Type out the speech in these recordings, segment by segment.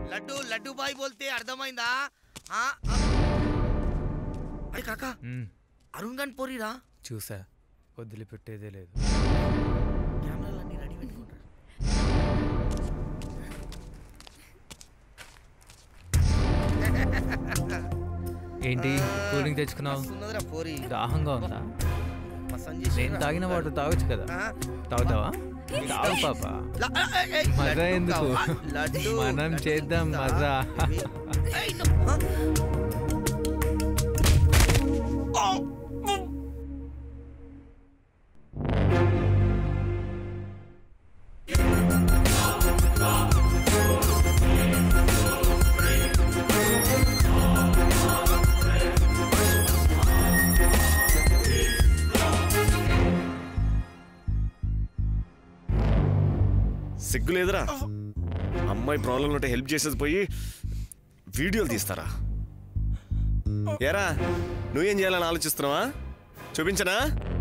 Laddu laddu bye బోల్తే అర్థమైందా ఆ, ఆ. అరే కాకా మ్మ్, అరుణ్ గాని పోరిరా చూసా వదిలిపెట్టేదే లేదు కెమెరాలన్నీ రెడీ పెట్టుకుంటారు ఏంటి కూలింగ్ తెచ్చుకున్నావు ఉన్నదిరా పోరి దాహంగా ఉందా మసాజ్ నేను చేసిర్రా. తాగిన వాటర్ తాగొచ్చు కదా ఆ? తాగుతావా తాగు పాప ల- ఆ, ఏయ్, ఏయ్, మజా లడ్డు ఎందుకు? కావా? లడ్డు, మనం లడ్డు చేద్దాం తింటా. మజా. ఏయ్, నువ్వు- ఆ? ఆ, ఉమ్. సిగ్గు లేదురా అమ్మాయి ప్రాబ్లం ఉంటే హెల్ప్ చేసేది పోయి వీడియోలు తీస్తారా ఏరా నువ్వేం చేయాలని ఆలోచిస్తున్నావా చూపించనా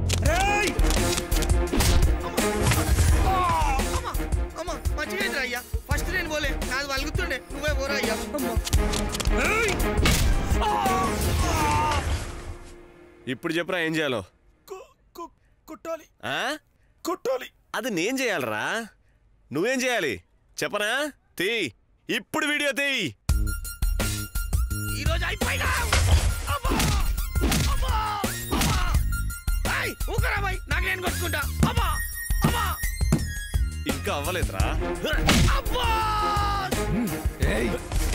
అమ్మా, అమ్మా, మంచిగా అయిందిరా అయ్యా ఫస్ట్ నేను పోలే నాది వలుగుతుండే నువ్వే పోరా అయ్యా అమ్మా. ఇప్పుడు చెప్పురా ఏం చేయాలో కొట్టాలి ఆ? కొట్టాలి అది నేను చేయాలరా నువ్వేం చేయాలి చెప్పనా తీ ఇప్పుడు వీడియో తీ ఈ రోజు అయిపోయినా అమ్మా! అమ్మా! అమ్మా! ఏయ్, ఊకరా బాయ్ నాకు నేను కొట్టుకుంటా అమ్మా అమ్మా ఇంకా అవ్వలేదురా అబ్బా ఏయ్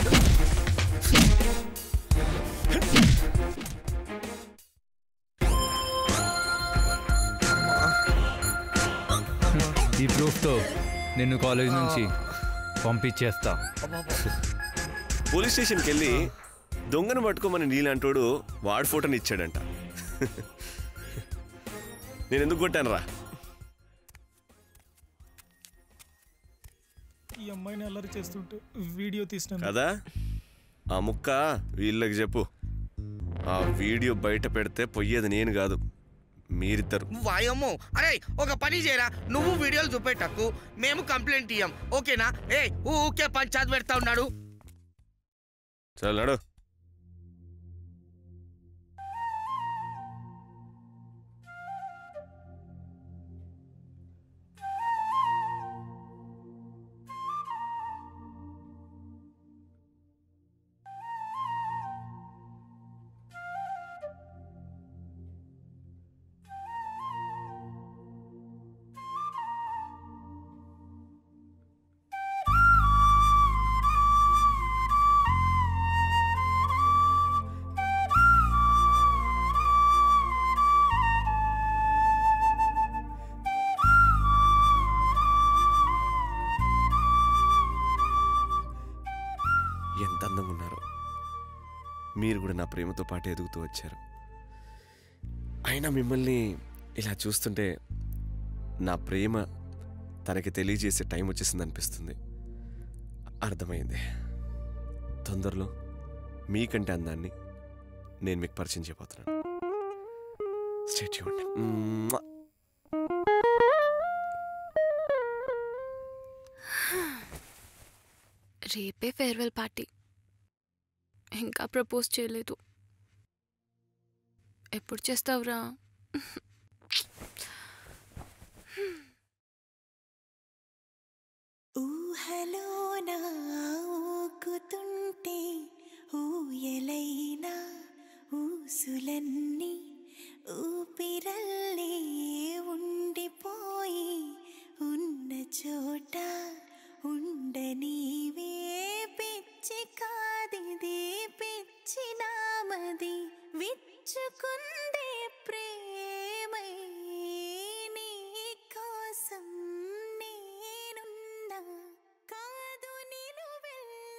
ఈ ప్రూఫ్తో నిన్ను కాలేజ్ నుంచి పంపించేస్తా పోలీస్ స్టేషన్కి వెళ్ళి దొంగను పట్టుకోమని నీలాంటోడు వాడి ఫోటోని ఇచ్చాడంట నేను ఎందుకు కొట్టాను రా ఈ అమ్మాయిని అల్లరి చేస్తుంటే వీడియో తీసినాను కదా ఆ ముక్క వీళ్ళకి చెప్పు ఆ వీడియో బయట పెడితే పొయ్యేది నేను కాదు మీరిద్దరు వాయమ్మో అరే ఒక పని చేయరా నువ్వు వీడియోలు చూపేటక్కు మేము కంప్లైంట్ ఇయ్యం ఓకేనా ఏ ఊకే పంచాయత్ పెడతా ఉన్నాడు చల్ నడు ఎంత అందంగా ఉన్నారో మీరు కూడా నా ప్రేమతో పాటు ఎదుగుతూ వచ్చారు అయినా మిమ్మల్ని ఇలా చూస్తుంటే నా ప్రేమ తనకి తెలియజేసే టైం వచ్చేసింది అనిపిస్తుంది అర్థమైంది తొందరలో మీకంటే అందాన్ని నేను మీకు పరిచయం చేయబోతున్నాను స్టేట్ రేపే ఫేర్వెల్ పార్టీ ఇంకా ప్రపోజ్ చేయలేదు ఎప్పుడు చేస్తావురా ఊహలోన ఊకుతుంటే ఊయలైనా ఊసులన్నీ ఊపిరల్లే ఉండిపోయి ఉన్న చోట ఉండనీవే పిచ్చి కాదిది పిచ్చి నామది విచ్చుకుందే ప్రేమై నీ కోసం నేనున్నా కాదు నిలువెల్లా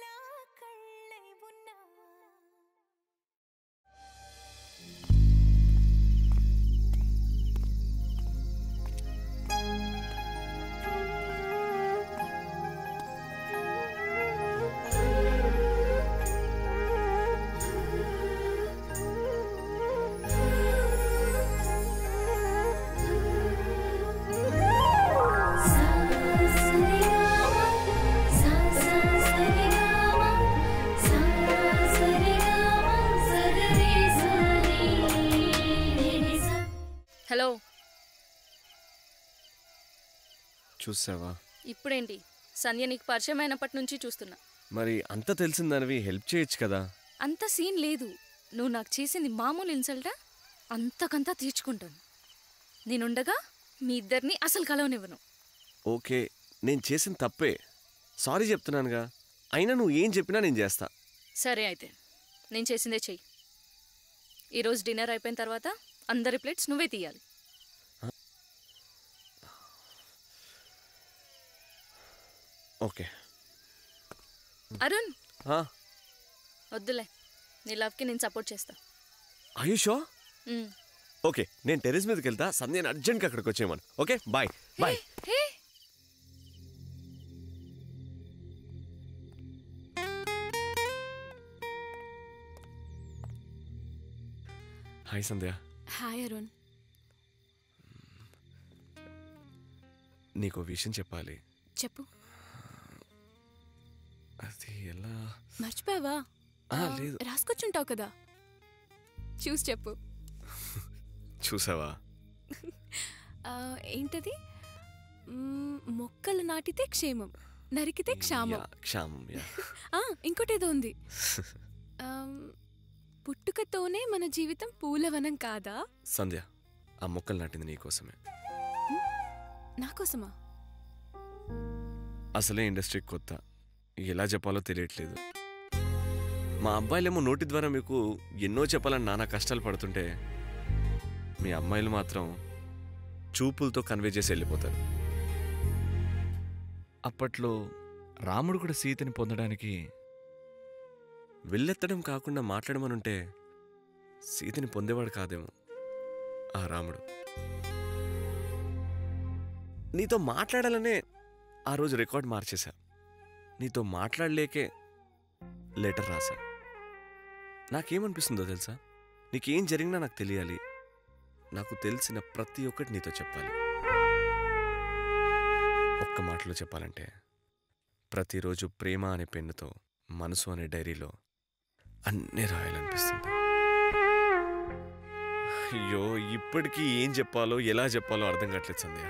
చూసావా ఇప్పుడేంటి సంధ్య నీకు పరిచయం అయినప్పటి నుంచి చూస్తున్నా మరి అంత తెలిసిందనివి హెల్ప్ చేయొచ్చు కదా అంత సీన్ లేదు నువ్వు నాకు చేసింది మామూలు ఇన్సల్టా అంతకంతా తీర్చుకుంటాను నేనుండగా మీ ఇద్దరిని అసలు కలవనివ్వను ఓకే నేను చేసిన తప్పే సారీ చెప్తున్నానుగా అయినా నువ్వు ఏం చెప్పినా నేను చేస్తా సరే అయితే నేను చేసిందే చెయ్యి ఈరోజు డిన్నర్ అయిపోయిన తర్వాత అందరి ప్లేట్స్ నువ్వే తీయాలి ఓకే అరుణ్ ఆ, వద్దులే నీ లవ్కి నేను సపోర్ట్ చేస్తా ఆయుషో ఉమ్. ఓకే నేను టెరెస్ మీదకి వెళ్తా సంధ్యని అర్జెంట్గా అక్కడికి వచ్చేయమను okay bye bye hey hi Sandhya hi Arun నీకు విషయం చెప్పాలి చెప్పు అది ఎలా మర్చిపోయావా ఆ, లేదు రాసుకొచ్చుంటావు కదా చూసి చెప్పు చూసావా ఆ, ఏంటది మ్మ్, మొక్కలు నాటితే క్షేమం నరికితే క్షామం యా, క్షామం యా ఆ, ఇంకోటేదో ఉంది ఆమ్, పుట్టుకతోనే మన జీవితం పూలవనం కాదా సంధ్య ఆ మొక్కలు నాటింది నీకోసమే నా కోసమా అసలే ఇండస్ట్రీ కొత్త ఎలా చెప్పాలో తెలియట్లేదు మా అబ్బాయిలేమో నోటి ద్వారా మీకు ఎన్నో చెప్పాలని నానా కష్టాలు పడుతుంటే మీ అమ్మాయిలు మాత్రం చూపులతో కన్వే చేసి వెళ్ళిపోతారు అప్పట్లో రాముడు కూడా సీతని పొందడానికి వెళ్ళెత్తడం కాకుండా మాట్లాడమనుంటే సీతని పొందేవాడు కాదేమో ఆ రాముడు నీతో మాట్లాడాలనే ఆ రోజు రికార్డ్ మార్చేశా నీతో మాట్లాడలేకే లెటర్ రాశా నాకేమనిపిస్తుందో తెలుసా నీకేం జరిగినా నాకు తెలియాలి నాకు తెలిసిన ప్రతి ఒక్కటి నీతో చెప్పాలి ఒక్క మాటలో చెప్పాలంటే ప్రతిరోజు ప్రేమ అనే పెన్నుతో మనసు అనే డైరీలో అన్నీ రాయాలనిపిస్తుంది అయ్యో ఇప్పటికీ ఏం చెప్పాలో ఎలా చెప్పాలో అర్థం కావట్లేదు సంధ్య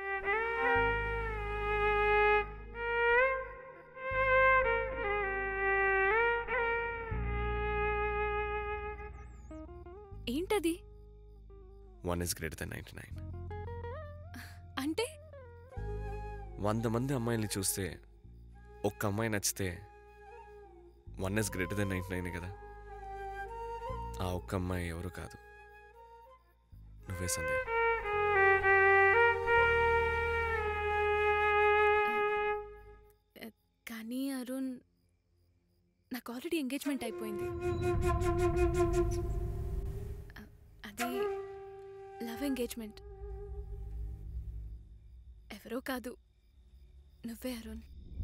ఏంటది one is greater then ninety nine అంటే వంద మంది అమ్మాయిల్ని చూస్తే ఒక్క అమ్మాయి నచ్చితే one is greater then ninety nine కదా ఆ ఒక్క అమ్మాయి ఎవరు కాదు నువ్వే సంధ్య కానీ అరుణ్ నాకు ఆల్రెడీ ఎంగేజ్మెంట్ అయిపోయింది అ- అది లవ్ ఎంగేజ్మెంట్ ఎవరో కాదు నువ్వే అరుణ్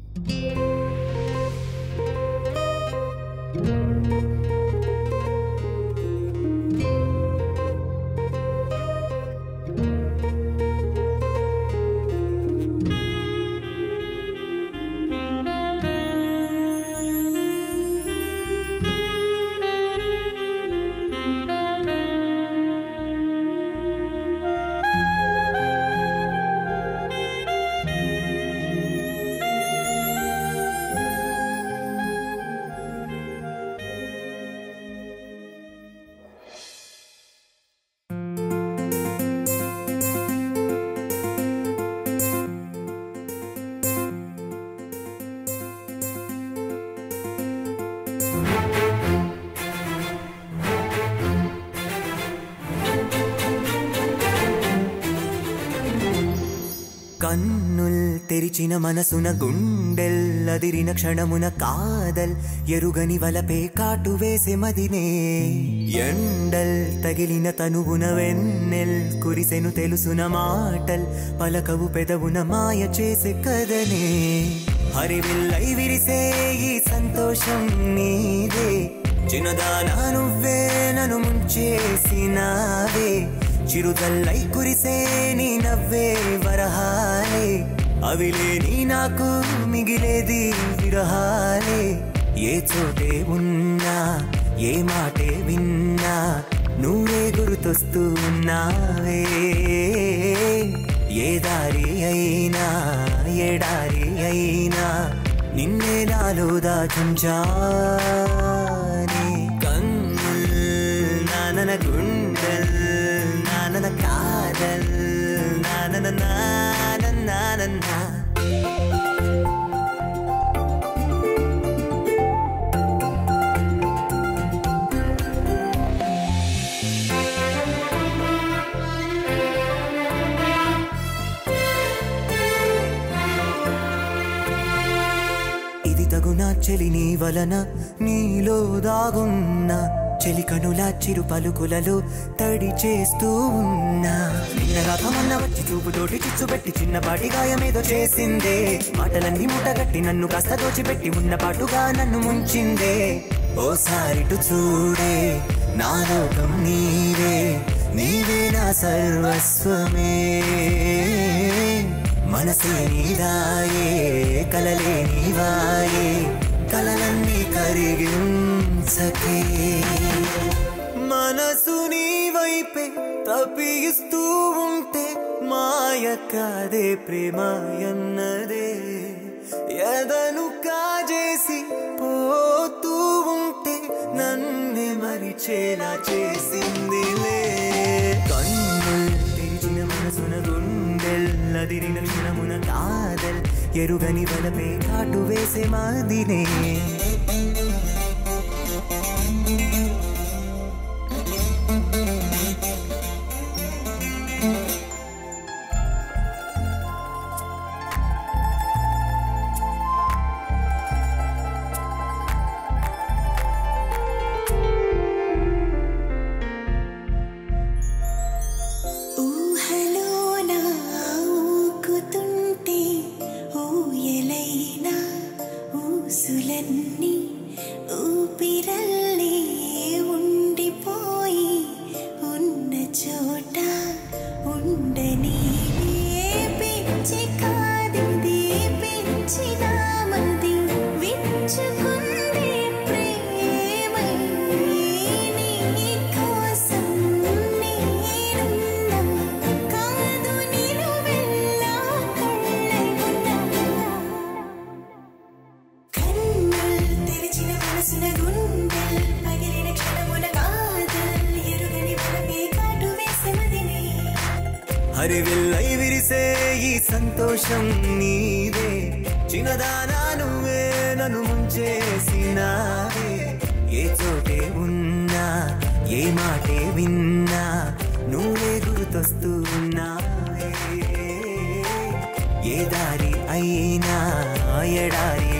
కన్నుల్ తెరిచిన మనసున గుండెల్లదిరిన క్షణమున కాదల్ ఎరుగని వలపే కాటు వేసే మదినే ఎండల్ తగిలిన తనువున వెన్నెల్ కురిసెను తెలుసున మాటల్ పలకవు పెదవున మాయ చేసే కదనే హరివిల్లై విరిసే ఈ సంతోషం నీదే చిన్నదానా నువ్వే నన్ను ముంచేసినావే చిరుదల్లై కురిసే నీ నవ్వే వరహాలే అవిలేని నాకు మిగిలేది విరహాలే ఏ చోటే ఉన్నా ఏ మాటే విన్నా నువ్వే గుర్తొస్తూ ఉన్నావే ఏ దారి అయినా ఎడారి అయినా నిన్నే నాలో దాచుంచానే కన్నుల్ నానన గుండెల్ నానన కాదల్ నానన నానన నానన ఇది తగునా చెలి నీ వలన నీలో దాగున్న చెలి కనుల చిరు పలుకులలో తడి చేస్తూ ఉన్నా నిన్న రథమన్న వచ్చి చూపుతోటి చిచ్చుపెట్టి చిన్నపాటి గాయమేదో చేసిందే మాటలన్నీ మూటగట్టి నన్ను కాస్త దోచిపెట్టి ఉన్న పాటుగా నన్ను ముంచిందే ఓసారిటు చూడే నా లోకం నీవే నీవే నా సర్వస్వమే మనసే నీదాయే కలలే నీవాయే కలలన్నీ కరిగించకే మనసు నీ వైపే తప్పిస్తూ ఉంటే మాయ కాదే ప్రేమ ఎన్నదే ఎదను కాజేసి పోతూ ఉంటే నన్నే మరిచేలా చేసిందిలే కన్నుల్ తెరిచిన మనసున గుండెల్లదిరిన క్షణమున కాదల్ ఎరుగని వలపే కాటు వేసే మాదినే ఊహలోన ఊకుతుంటే ఊయలైన ఊసులన్నీ ఊపిరల్లే ఉండిపోయి ఉన్న చోట ఉండని పిచ్చి కాదిది పిచ్చి నామది విచ్చుకుంది ప్రేమై నీ కోసం నేనున్నా కాదు నేను వెళ్ళా కళ్ళై ఉన్నా కన్నుల్ తెరిచిన మనసున గుండెల్ పగిలిన క్షణమున కాదల్ ఎరుగని వలపే కాటు వేసే మదినే హరివిల్లై విరిసే ఈ సంతోషం నీదే చిన్నదానా నువ్వే నన్ను ముంచేసినావే ఏ చోటే ఉన్నా ఏ మాటే విన్నా నువ్వే గుర్తొస్తున్నావే ఏ దారి అయినా ఎడారి